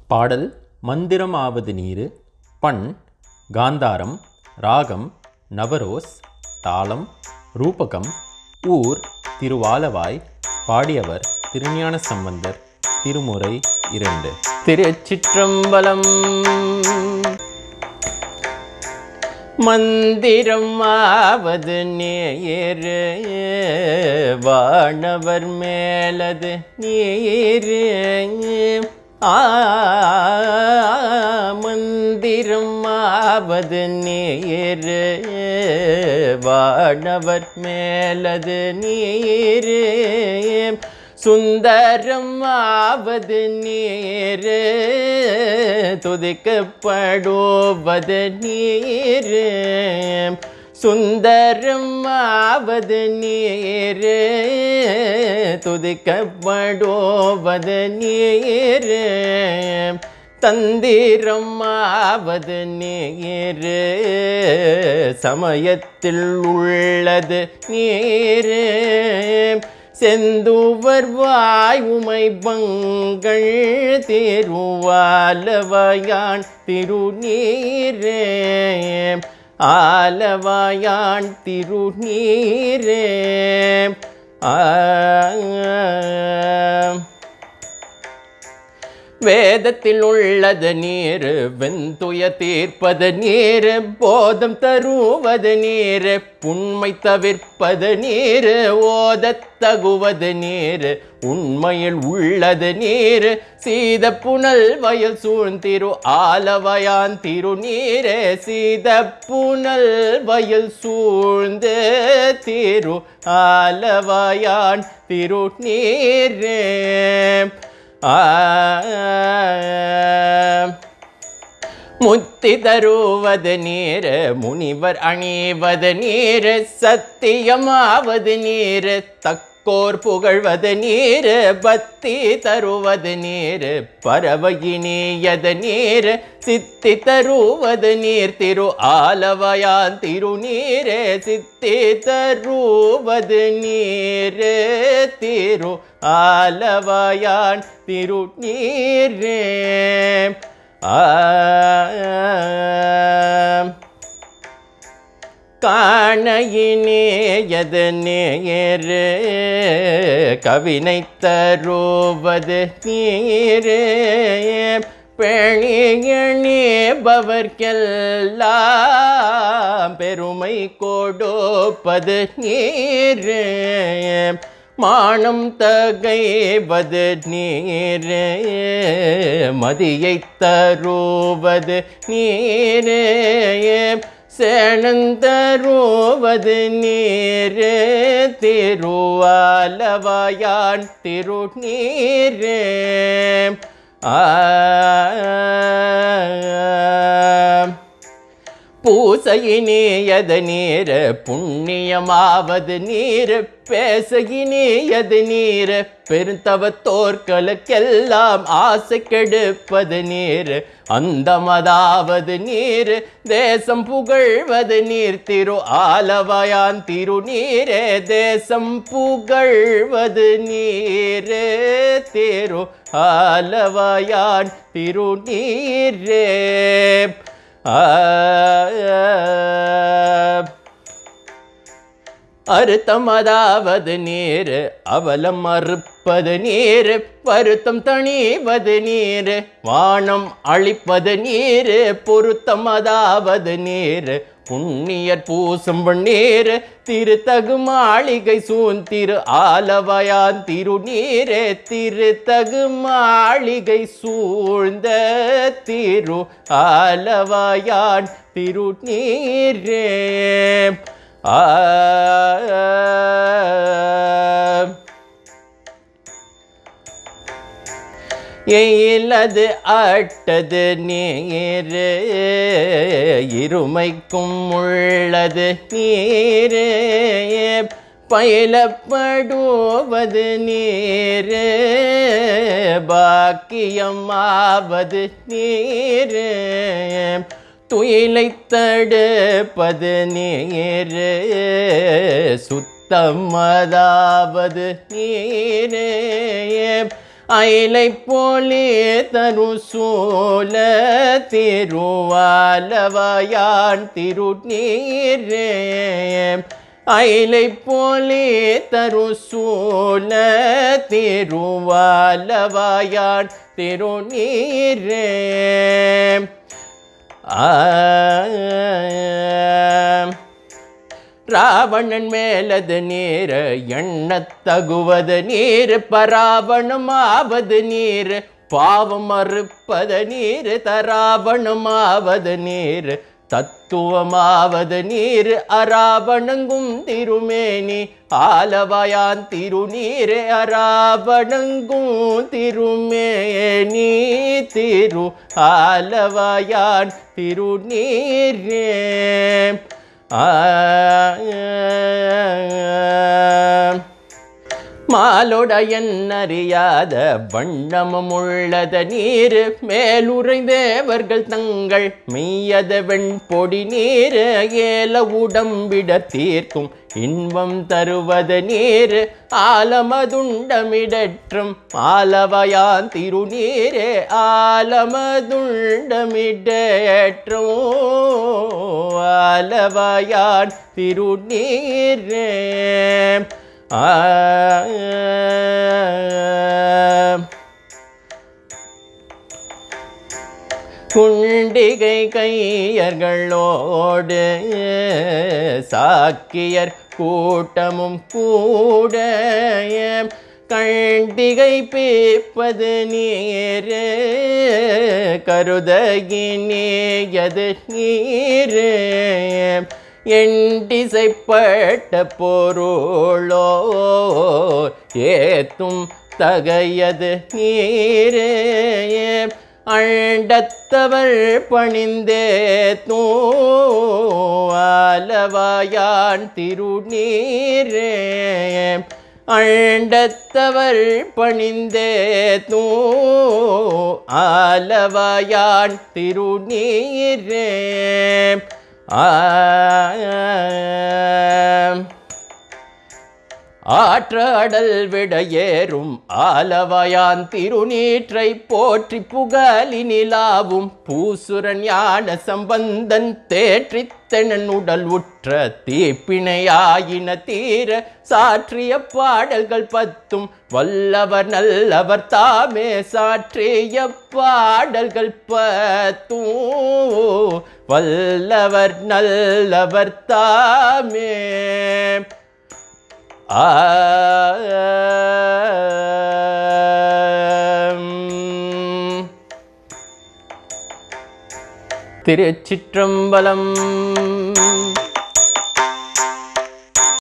பாடல் மந்திரம் ஆவது நீரு பண் காந்தாரம் ராகம் நவரோஸ் தாளம் ரூபகம் ஊர் திருவாலவாய் பாடியவர் திருஞான சம்பந்தர் திருமுறை இரண்டு திருச்சிற்றம்பலம் மந்திரம் ஆவது நேரு வானவர் மேலது நீரு ஆ மந்திரம் ஆவது நேரு வானவர் மேலது நீரு சுந்தரம் ஆவது நீரு துதிக்கப்படுவது நீரு சுந்தரம் ஆவது நீரு துதிக்கப்படுவது நீரு தந்திரம் ஆவது நீரு சமயத்தில் உள்ளது நீரு செந்துவர் வாய் உமை பங்கள் திருவாலவாயான் திருநீரே ஆலவாயான் திருநீரே ஆ வேதத்தில் உள்ளது நீர் வெந்துய தீர்ப்பது நீர் போதம் தருவது நீர் புண்மை தவிர்ப்பது நீர் ஓதத் தகுவது நீர் உண்மையில் உள்ளது நீர் சீத புனல் வயல் சூழ்ந்திரு ஆலவயான் திரு நீரே சீத புனல் வயல் சூழ்ந்த திரு ஆலவயான் திரு நீரே முத்தி தருவது நீர் முனிவர் அணிவது நீர் சத்தியமாவது நீர் தக்கோர் புகழ்வது நீர் பக்தி தருவது நீர் பறவையினியது நீர் சித்தி தருவது நீர் திரு ஆலவயான் திரு நீரே சித்தி தருவது நீர் திரு ஆலவயான் திரு நீரே ஆ காணையினேயது நேரு கவினை தருவது நீரே பெணியணிபவர்க்கெல்லாம் பெருமை கொடுப்பது நீரே மானம் தகைவது நீரே மதியை தருவது நீரே சேனந்தருவது நீரே திருவாலவாயான் திரு நீரே ஆ பூசையினேயது நீர் புண்ணியமாவது நீர் பேசையினேயது நீர் பெருந்தவத்தோர்களுக்கெல்லாம் ஆசை கெடுப்பது நீர் அந்தமதாவது நீர் தேசம் புகழ்வது நீர் திரு ஆலவயான் திரு நீரே தேசம் புகழ்வது நீரே திரு ஆலவயான் திரு நீரே ஆ அறுத்தம் அதாவது நீர் அவலம் மறுப்பது நீர் வருத்தம் தணிவது நீர் வானம் அழிப்பது நீர் பொருத்தம் அதாவது நீர் புண்ணியர் பூசும் நீர் திருத்தகு மாளிகை சூழ்ந்திரு ஆலவயான் திரு நீரே திருத்தகு மாளிகை சூழ்ந்த திரு ஆலவயான் திரு நீரே ஆ எயிலது அட்டது நீரு இருமைக்கும் உள்ளது நீரு பயிலப்படுவது நீரு பாக்கியமாவது நீரு துயிலை தடுப்பது நீரு சுத்தமதாவது நீரே அயிலை போலே தரு சூல திருவாலவாயான் திருநீரே அயிலை போலே தரு சூல திருவாலவாயான் திருநீரே ஆ ராவணன் மேலது நீர் எண்ணத்தகுவது நீர் பராவணமாவது நீர் பாவம் மறுப்பது நீர் தராவணமாவது நீர் தத்துவமாவது நீர் அராவணங்கும் திருமேனி ஆலவாயான் திருநீர் அராவணங்கும் திருமேனி திரு ஆலவாயான் திருநீரே மாலொடையன் அறியாத வண்ணமும் உள்ளத நீர் மேலுறைந்தேவர்கள் தங்கள் மெய்யத வெண்பொடி நீர் ஏல உடம்பிட தீர்க்கும் இன்பம் தருவது நீர் ஆலமதுண்டமிடற்றும் ஆலவயான் திருநீரே ஆலமதுண்டமிடற்றும் ஆலவயான் திருநீரே ஆ குண்டிகை கையர்களோடு சாக்கியர் கூட்டமும் கூட கண்டிகை பேப்பது நீரே கருதகினேயது நீரே எண்டிசைப்பட்ட பொருளோ ஏத்தும் தகையது நீரே அண்டத்தவர் பணிந்தே தூவாலவாயான் திருநீரே அண்டத்தவர் பணிந்தே தூ ஆலவாயான் திருநீரே ஆ ஆற்றாடல் விடையேறும் ஆலவாயான் திருநீற்றை போற்றி புகழி நிலாவும் பூசுரன் ஞான சம்பந்தன் தேற்றித்தனன் உடல் உற்ற தீப்பிணையாயின தீர சாற்றிய பாடல்கள் பத்தும் வல்லவர் நல்லவர் தாமே சாற்றிய பாடல்கள் பத்தும் வல்லவர் நல்லவர் தாமே ஆம். திருச்சிற்றம்பலம்